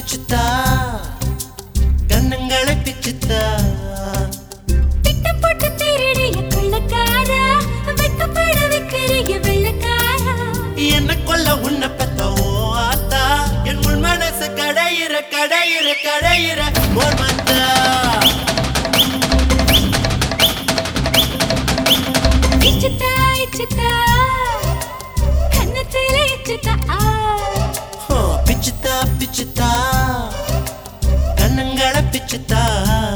பிச்சுத்தா கண்ணங்களை பிச்சுத்தா திட்டம் போட்டு திருடிய கொள்ளக்காரா வெட்கப்பட வைக்கிறிய வெள்ளக்காரா என்ன கொல்ல உன்னை பெத்த ஓ ஆத்தா என் உள் மனசு கடையிற கடையிற கடையிற மோர் மாத்தா இச்சுத்தா இச்சுத்தா கண்ணத்தில இச்சுத்தா ஆ ஹோ, பிச்சுத்தா பிச்சுத்தா கண்ணங்களை பிச்சுத்தா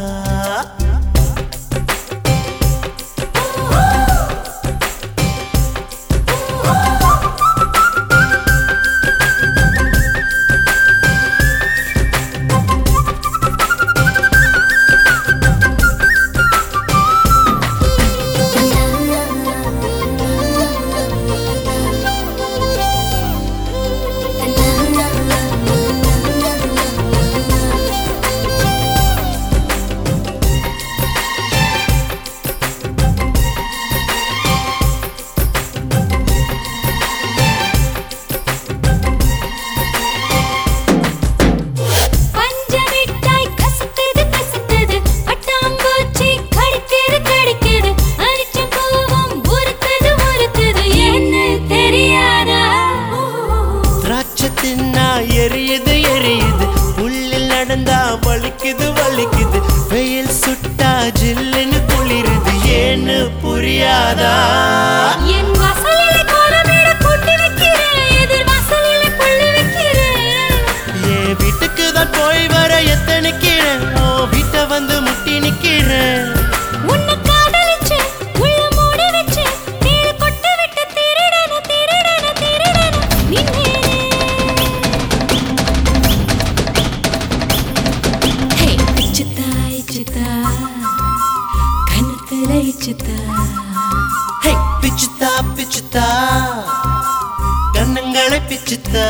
பஞ்சமிட்டாய் கசக்குது கசக்குது பட்டாம்பூச்சி கடிக்குது கடிக்குது அரிச்சம் பூவும் உருக்குது உருக்குது என்ன தெரியாதா திராட்சை தின்னா எரியுது எரியுது புல்லில் நடந்தா வலிக்குது வலிக்குது வெயில் சுட்டா ஜில்லுன்னு குளிருது ஏன்னு புரியாதா என் வாசலிலே கோலமேட கூட்டி வைக்கிறேன் எதிர் வாசலிலே புள்ளி வைக்கிறேன் என் வீட்டுக்கு தான் போய் வர எத்தனைக்கிறேன் ஓ வீட்டை வந்து முட்டி நிக்கிறேன் உன்னை காதலிச்சு உள்ள மூடி வச்சு நீர் கொட்டு விட்டு திருடன திருடன திருடன நின்னேனே ஹே இச்சுத்தா இச்சுத்தா கண்ணத்துல இச்சுத்தா ஹே பிச்சுத்தா பிச்சுத்தா கண்ணங்களை பிச்சுத்தா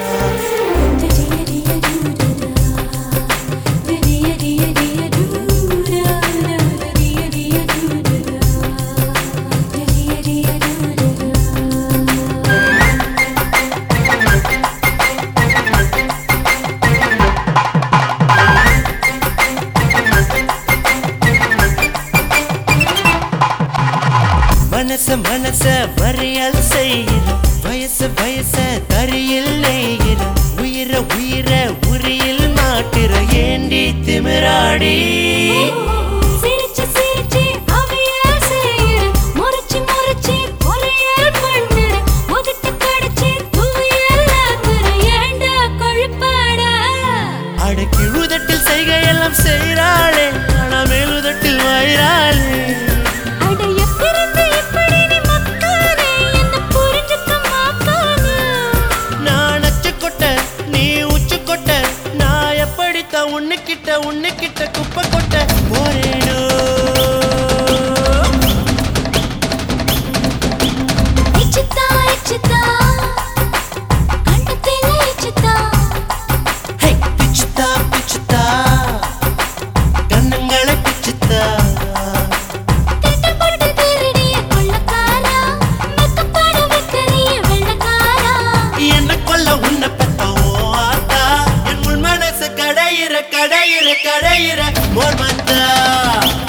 மனச மனச மறியல் செய்கிற வயசு வயச தரியில் நெய்கிற உயிர உயிர உரியில் மாட்டுற ஏண்டி திமிராடி சிரிச்சு சிரிச்சு அவையால் செய்யுற முறைச்சு முறைச்சு பொறையால் பண்ணுற முகத்தை கடிச்சு துவையால் ஆக்குற ஏண்டா கொழுப்பாடா அடக்கி உதட்டில் செய்கையெல்லாம் செய்கிறாளே ஆனா மேலுதட்டில் வாயிறாளே அட எப்பிருந்து இப்படி நீ மக்கானே என்ன புரிஞ்சுக்க மாக்கானே நான் அச்சு கொட்ட நீ உச்சு கொட்ட நான் எப்படித்தான் உன்னுக்கிட்ட உன்னுக்கிட்ட குப்பை கொட்ட போறேனோ இச்சுத்தா இச்சுத்தா கண்ணத்தில இச்சுத்தா ஹே பிச்சுத்தா பிச்சுத்தா கண்ணங்களை பிச்சுத்தா திட்டம் போட்டு திருடிய கொள்ளக்காரா மெக்கப்பட வைக்கிறிய வெள்ளக்காரா என்ன கொல்ல உன்னை பெத்த ஓ ஆத்தா என் உள் மனசு கடையிற கடையிற கடையிற மோர் மாத்தா